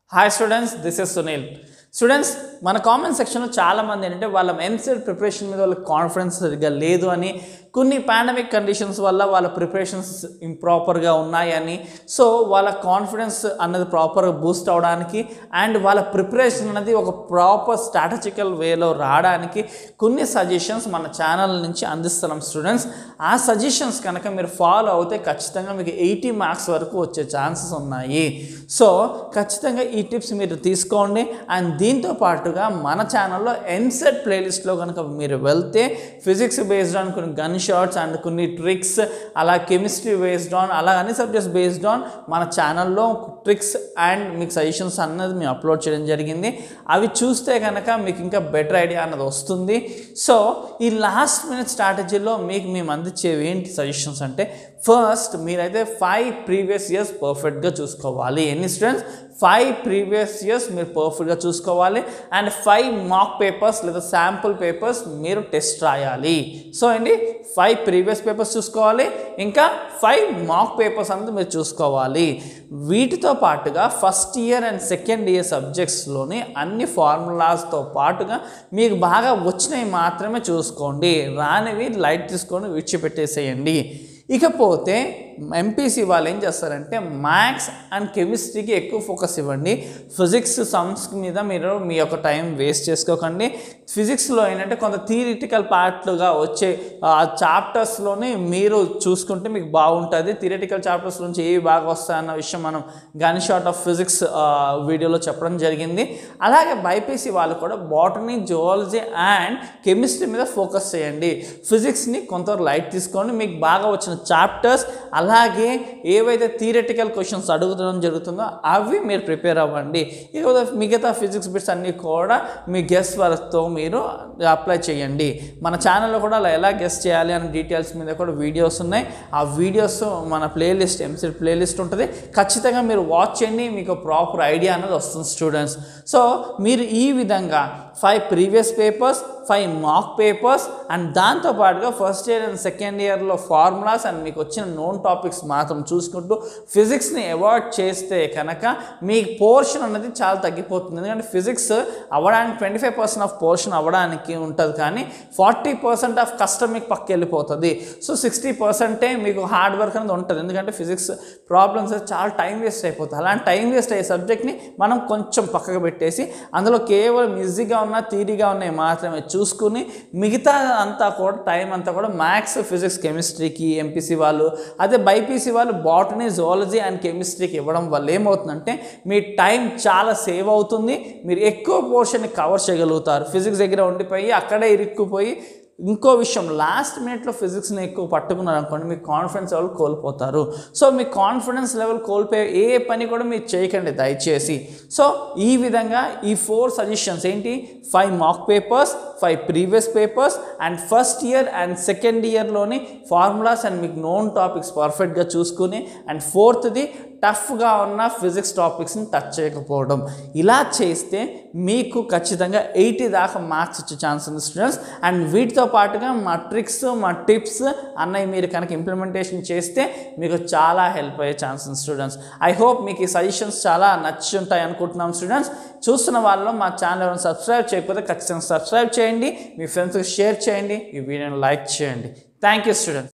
hi students this is Sunil students మన comment సెక్షన్లో చాలామంది ఏంటంటే వాళ్ళ ఎంసెట్ ప్రిపరేషన్ మీద వాళ్ళకి కాన్ఫిడెన్స్ సరిగ్గా లేదు అని కొన్ని పాండమిక్ కండిషన్స్ వల్ల వాళ్ళ ప్రిపరేషన్స్ ఇంప్రాపర్గా ఉన్నాయని సో వాళ్ళ కాన్ఫిడెన్స్ అన్నది ప్రాపర్గా బూస్ట్ అవడానికి అండ్ వాళ్ళ ప్రిపరేషన్ అనేది ఒక ప్రాపర్ స్ట్రాటజికల్ వేలో రావడానికి కొన్ని సజెషన్స్ మన ఛానల్ నుంచి అందిస్తున్నాం స్టూడెంట్స్ ఆ సజెషన్స్ కనుక మీరు ఫాలో అవుతే ఖచ్చితంగా మీకు ఎయిటీ మార్క్స్ వరకు వచ్చే ఛాన్సెస్ ఉన్నాయి సో ఖచ్చితంగా ఈ టిప్స్ మీరు తీసుకోండి అండ్ దీంతో పాటుగా మన ఛానల్లో ఎన్సెట్ ప్లేలిస్ట్లో కనుక మీరు వెళ్తే ఫిజిక్స్ బేస్డ్ ఆన్ కొన్ని గన్ షాట్స్ అండ్ కొన్ని ట్రిక్స్ అలా కెమిస్ట్రీ బేస్డ్ ఆన్ అలా అన్ని సబ్జెక్ట్స్ బేస్డ్ ఆన్ మన ఛానల్లో ట్రిక్స్ అండ్ మీకు సజెషన్స్ అన్నది మేము అప్లోడ్ చేయడం జరిగింది అవి చూస్తే కనుక మీకు ఇంకా బెటర్ ఐడియా అన్నది వస్తుంది సో ఈ లాస్ట్ మినిట్ స్ట్రాటజీలో మీకు మేము అందించేవి ఏంటి సజెషన్స్ అంటే ఫస్ట్ మీరైతే ఫైవ్ ప్రీవియస్ ఇయర్స్ పర్ఫెక్ట్గా చూసుకోవాలి ఎన్ని స్టూడెంట్స్ ఫైవ్ ప్రీవియస్ ఇయర్స్ మీరు పర్ఫెక్ట్గా చూసుకోవాలి అండ్ ఫైవ్ మాక్ పేపర్స్ లేదా శాంపుల్ పేపర్స్ మీరు టెస్ట్ రాయాలి సో అండి ఫైవ్ ప్రీవియస్ పేపర్స్ చూసుకోవాలి ఇంకా ఫైవ్ మాక్ పేపర్స్ అనేది మీరు చూసుకోవాలి వీటితో పాటుగా first year and second year సబ్జెక్ట్స్లోని అన్ని ఫార్ములాస్తో పాటుగా మీకు బాగా వచ్చినవి మాత్రమే చూసుకోండి రానివి లైట్ తీసుకొని విడిచిపెట్టేసేయండి ఇకపోతే ఎంపీసీ వాళ్ళు ఏం చేస్తారంటే మ్యాథ్స్ అండ్ కెమిస్ట్రీకి ఎక్కువ ఫోకస్ ఇవ్వండి ఫిజిక్స్ సమ్స్ మీద మీరు మీ యొక్క టైం వేస్ట్ చేసుకోకండి ఫిజిక్స్లో ఏంటంటే కొంత థియరిటికల్ పార్ట్లుగా వచ్చే చాప్టర్స్లోనే మీరు చూసుకుంటే మీకు బాగుంటుంది థియరిటికల్ చాప్టర్స్ నుంచి ఏవి బాగా వస్తాయన్న విషయం మనం గన్ షాట్ ఆఫ్ ఫిజిక్స్ వీడియోలో చెప్పడం జరిగింది అలాగే బైపీసీ వాళ్ళు కూడా బాటనీ జువాలజీ అండ్ కెమిస్ట్రీ మీద ఫోకస్ చేయండి ఫిజిక్స్ని కొంత లైట్ తీసుకోండి మీకు బాగా వచ్చిన చాప్టర్స్ అలాగే ఏవైతే థియరటికల్ క్వశ్చన్స్ అడుగుతడం జరుగుతుందో అవి మీరు ప్రిపేర్ అవ్వండి ఇక మిగతా ఫిజిక్స్ బిట్స్ అన్నీ కూడా మీ గెస్ట్ వర్క్తో మీరు అప్లై చేయండి మన ఛానల్లో కూడా అలా ఎలా గెస్ట్ చేయాలి అనే డీటెయిల్స్ మీద కూడా వీడియోస్ ఉన్నాయి ఆ వీడియోస్ మన ప్లేలిస్ట్ ఎంసీల్ ప్లేలిస్ట్ ఉంటుంది ఖచ్చితంగా మీరు వాచ్ చేయండి మీకు ప్రాపర్ ఐడియా అనేది వస్తుంది స్టూడెంట్స్ సో మీరు ఈ విధంగా five previous papers five mock papers and దాంతోపాటుగా ఫస్ట్ ఇయర్ అండ్ సెకండ్ ఇయర్లో ఫార్ములాస్ అండ్ మీకు వచ్చిన నోన్ టాపిక్స్ మాత్రం చూసుకుంటూ ఫిజిక్స్ని అవాయిడ్ చేస్తే కనుక మీ పోర్షన్ అనేది చాలా తగ్గిపోతుంది ఎందుకంటే ఫిజిక్స్ అవ్వడానికి twenty five percent of portion అవ్వడానికి ఉంటుంది కానీ ఫార్టీ పర్సెంట్ ఆఫ్ కష్టం మీకు పక్క వెళ్ళిపోతుంది సో సిక్స్టీ పర్సెంటే మీకు హార్డ్ వర్క్ అనేది ఉంటుంది ఎందుకంటే ఫిజిక్స్ ప్రాబ్లమ్స్ చాలా టైం వేస్ట్ అయిపోతుంది అలాంటి టైం వేస్ట్ అయ్యే సబ్జెక్ట్ని మనం కొంచెం పక్కకు పెట్టేసి అందులో కేవలం ఈజీగా ఉన్న థీరీగా ఉన్నాయి మాత్రమే చూసుకుని మిగతా అంతా కూడా టైం అంతా కూడా మ్యాథ్స్ ఫిజిక్స్ కెమిస్ట్రీకి ఎంపీసీ వాళ్ళు అదే బైపీసీ వాళ్ళు బాటనీ జువాలజీ అండ్ కెమిస్ట్రీకి ఇవ్వడం వల్ల ఏమవుతుందంటే మీ టైం చాలా సేవ్ అవుతుంది మీరు ఎక్కువ పోర్షన్ని కవర్ చేయగలుగుతారు ఫిజిక్స్ దగ్గర ఉండిపోయి అక్కడే ఇరుక్కుపోయి ఇంకో విషయం లాస్ట్ మినిట్లో ఫిజిక్స్ని ఎక్కువ పట్టుకున్నారు అనుకోండి మీ కాన్ఫిడెన్స్ లెవెల్ కోల్పోతారు సో మీ కాన్ఫిడెన్స్ లెవెల్ కోల్పోయే ఏ పని కూడా మీరు చేయకండి దయచేసి సో ఈ విధంగా ఈ ఫోర్ సజెషన్స్ ఏంటి five mock papers five previous papers and first year and second ఇయర్లోని ఫార్ములాస్ అండ్ మీకు నోన్ టాపిక్స్ పర్ఫెక్ట్గా చూసుకుని అండ్ ఫోర్త్ది టఫ్గా ఉన్న ఫిజిక్స్ టాపిక్స్ని టచ్ చేయకపోవడం ఇలా చేస్తే మీకు ఖచ్చితంగా ఎయిటీ దాకా మార్క్స్ వచ్చే ఛాన్స్ ఉంది స్టూడెంట్స్ అండ్ వీటితో పాటుగా మా ట్రిక్స్ మా టిప్స్ అన్నవి మీరు కనుక ఇంప్లిమెంటేషన్ చేస్తే మీకు చాలా హెల్ప్ అయ్యే ఛాన్స్ ఉంది స్టూడెంట్స్ ఐ హోప్ మీకు ఈ సజెషన్స్ చాలా నచ్చి ఉంటాయి అనుకుంటున్నాం స్టూడెంట్స్ చూస్తున్న వాళ్ళు మా ఛానల్ సబ్స్క్రైబ్ చేయకపోతే ఖచ్చితంగా సబ్స్క్రైబ్ చేయండి మీ ఫ్రెండ్స్కి షేర్ చేయండి ఈ వీడియోని లైక్ చేయండి థ్యాంక్ యూ స్టూడెంట్స్